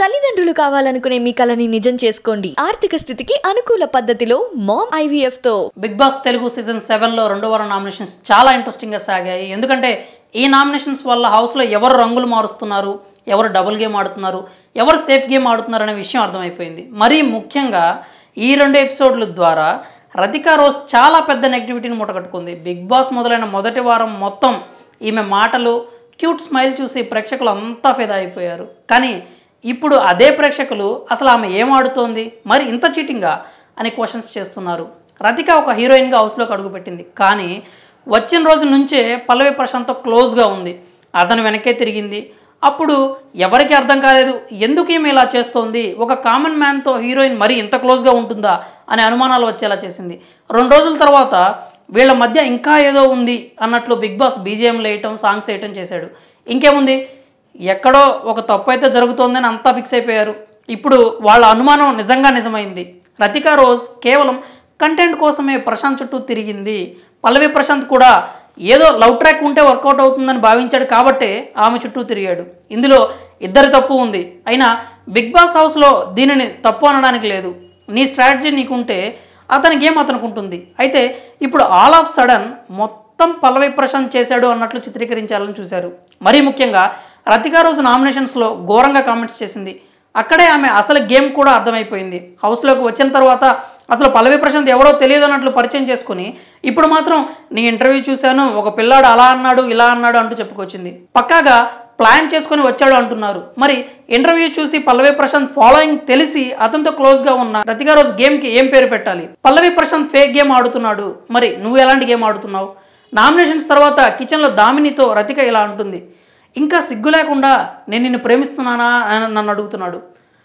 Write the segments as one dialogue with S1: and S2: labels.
S1: తల్లిదండ్రులు కావాలనుకునే మీ కలని నిజం చేసుకోండి ఆర్థిక స్థితికి అనుకూల పద్ధతిలో మామ్ ఐవీఎఫ్ తో
S2: బిగ్ బాస్ తెలుగు సీజన్ సెవెన్లో రెండో వారం నామినేషన్స్ చాలా ఇంట్రెస్టింగ్గా సాగాయి ఎందుకంటే ఈ నామినేషన్స్ వల్ల హౌస్లో ఎవరు రంగులు మారుస్తున్నారు ఎవరు డబుల్ గేమ్ ఆడుతున్నారు ఎవరు సేఫ్ గేమ్ ఆడుతున్నారు అనే విషయం అర్థమైపోయింది మరీ ముఖ్యంగా ఈ రెండు ఎపిసోడ్ల ద్వారా రతికా రోజ్ చాలా పెద్ద నెగిటివిటీని మూటగట్టుకుంది బిగ్ బాస్ మొదలైన మొదటి వారం మొత్తం ఈమె మాటలు క్యూట్ స్మైల్ చూసి ప్రేక్షకులు అంతా ఫిదా అయిపోయారు కానీ ఇప్పుడు అదే ప్రేక్షకులు అసలు ఆమె ఏం ఆడుతోంది మరి ఇంత చీటింగా అని క్వశ్చన్స్ చేస్తున్నారు రతిక ఒక హీరోయిన్గా హౌస్లోకి అడుగుపెట్టింది కానీ వచ్చిన రోజు నుంచే పల్లవి ప్రశాంత్తో క్లోజ్గా ఉంది అతను వెనక్కే తిరిగింది అప్పుడు ఎవరికి అర్థం కాలేదు ఎందుకు ఈమె ఇలా చేస్తోంది ఒక కామన్ మ్యాన్తో హీరోయిన్ మరీ ఇంత క్లోజ్గా ఉంటుందా అనే అనుమానాలు వచ్చేలా చేసింది రెండు రోజుల తర్వాత వీళ్ళ మధ్య ఇంకా ఏదో ఉంది అన్నట్లు బిగ్ బాస్ బీజిఎం వేయటం సాంగ్స్ వేయటం చేశాడు ఇంకేముంది ఎక్కడో ఒక తప్పు అయితే జరుగుతోందని అంతా ఫిక్స్ అయిపోయారు ఇప్పుడు వాళ్ళ అనుమానం నిజంగా నిజమైంది రతికా రోజ్ కేవలం కంటెంట్ కోసమే ప్రశాంత్ చుట్టూ తిరిగింది పల్లవి ప్రశాంత్ కూడా ఏదో లవ్ ట్రాక్ ఉంటే వర్కౌట్ అవుతుందని భావించాడు కాబట్టే ఆమె చుట్టూ తిరిగాడు ఇందులో ఇద్దరి తప్పు ఉంది అయినా బిగ్ బాస్ హౌస్లో దీనిని తప్పు అనడానికి లేదు నీ స్ట్రాటజీ నీకుంటే అతని గేమ్ అతనికి ఉంటుంది అయితే ఇప్పుడు ఆల్ ఆఫ్ సడన్ మొత్తం పల్లవి ప్రశాంత్ చేశాడు అన్నట్లు చిత్రీకరించాలని చూశారు మరీ ముఖ్యంగా రతికా రోజు నామినేషన్స్లో ఘోరంగా కామెంట్స్ చేసింది అక్కడే ఆమె అసలు గేమ్ కూడా అర్థమైపోయింది హౌస్లోకి వచ్చిన తర్వాత అసలు పల్లవి ప్రశాంత్ ఎవరో తెలియదు అన్నట్లు పరిచయం చేసుకుని ఇప్పుడు మాత్రం నీ ఇంటర్వ్యూ చూశాను ఒక పిల్లాడు అలా అన్నాడు ఇలా అన్నాడు అంటూ చెప్పుకొచ్చింది పక్కాగా ప్లాన్ చేసుకొని వచ్చాడు అంటున్నారు మరి ఇంటర్వ్యూ చూసి పల్లవి ప్రశాంత్ ఫాలోయింగ్ తెలిసి అతనితో క్లోజ్గా ఉన్న రతికా రోజు గేమ్కి ఏం పేరు పెట్టాలి పల్లవి ప్రశాంత్ ఫేక్ గేమ్ ఆడుతున్నాడు మరి నువ్వు ఎలాంటి గేమ్ ఆడుతున్నావు నామినేషన్స్ తర్వాత కిచెన్లో దామినితో రతిక ఇలా అంటుంది ఇంకా సిగ్గు లేకుండా నేను నిన్ను ప్రేమిస్తున్నానా అని నన్ను అడుగుతున్నాడు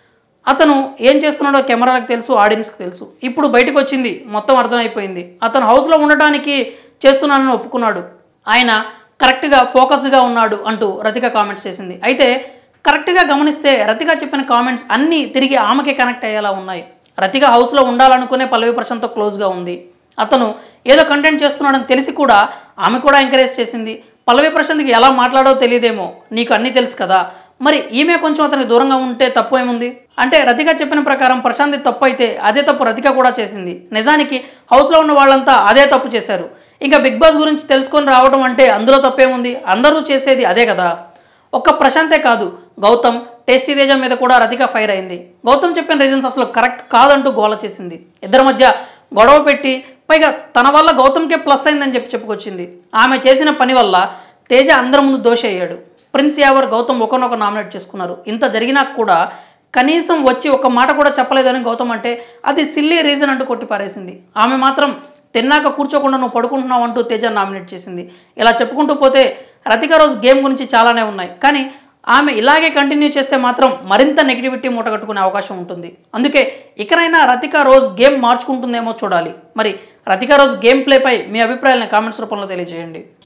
S2: అతను ఏం చేస్తున్నాడో కెమెరాలకు తెలుసు ఆడియన్స్కి తెలుసు ఇప్పుడు బయటకు వచ్చింది మొత్తం అర్థమైపోయింది అతను హౌస్లో ఉండటానికి చేస్తున్నానని ఒప్పుకున్నాడు ఆయన కరెక్ట్గా ఫోకస్గా ఉన్నాడు అంటూ రతిక కామెంట్స్ చేసింది అయితే కరెక్ట్గా గమనిస్తే రతిక చెప్పిన కామెంట్స్ అన్నీ తిరిగి ఆమెకే కనెక్ట్ అయ్యేలా ఉన్నాయి రతిక హౌస్లో ఉండాలనుకునే పల్లవి ప్రశాంత్తో క్లోజ్గా ఉంది అతను ఏదో కంటెంట్ చేస్తున్నాడని తెలిసి కూడా ఆమె కూడా ఎంకరేజ్ చేసింది పల్లవి ప్రశాంత్కి ఎలా మాట్లాడో తెలియదేమో నీకు అన్నీ తెలుసు కదా మరి ఈమె కొంచెం అతనికి దూరంగా ఉంటే తప్పు ఏముంది అంటే రతిక చెప్పిన ప్రకారం ప్రశాంత్ తప్పు అయితే అదే తప్పు రతిక కూడా చేసింది నిజానికి హౌస్లో ఉన్న వాళ్ళంతా అదే తప్పు చేశారు ఇంకా బిగ్ బాస్ గురించి తెలుసుకొని రావడం అంటే అందులో తప్పేముంది అందరూ చేసేది అదే కదా ఒక్క ప్రశాంతే కాదు గౌతమ్ టేస్టీ తేజ మీద కూడా రతిక ఫైర్ అయింది గౌతమ్ చెప్పిన రీజన్స్ అసలు కరెక్ట్ కాదంటూ గోల చేసింది ఇద్దరి మధ్య గొడవ పెట్టి పైగా తన వల్ల గౌతమ్కే ప్లస్ అయిందని చెప్పి చెప్పుకొచ్చింది ఆమె చేసిన పని వల్ల తేజ అందరి ముందు దోష అయ్యాడు ప్రిన్స్ యావర్ గౌతమ్ ఒకరినొక నామినేట్ చేసుకున్నారు ఇంత జరిగినా కూడా కనీసం వచ్చి ఒక మాట కూడా చెప్పలేదని గౌతమ్ అంటే అది సిల్లీ రీజన్ అంటూ కొట్టి పారేసింది ఆమె మాత్రం తిన్నాక కూర్చోకుండా నువ్వు పడుకుంటున్నావు అంటూ తేజ నామినేట్ చేసింది ఇలా చెప్పుకుంటూ పోతే రతిక రోజు గేమ్ గురించి చాలానే ఉన్నాయి కానీ ఆమె ఇలాగే కంటిన్యూ చేస్తే మాత్రం మరింత నెగిటివిటీ మూటగట్టుకునే అవకాశం ఉంటుంది అందుకే ఇకనైనా రతిక రోజ్ గేమ్ మార్చుకుంటుందేమో చూడాలి మరి రతిక రోజ్ గేమ్ ప్లేపై మీ అభిప్రాయాలను కామెంట్స్ రూపంలో తెలియజేయండి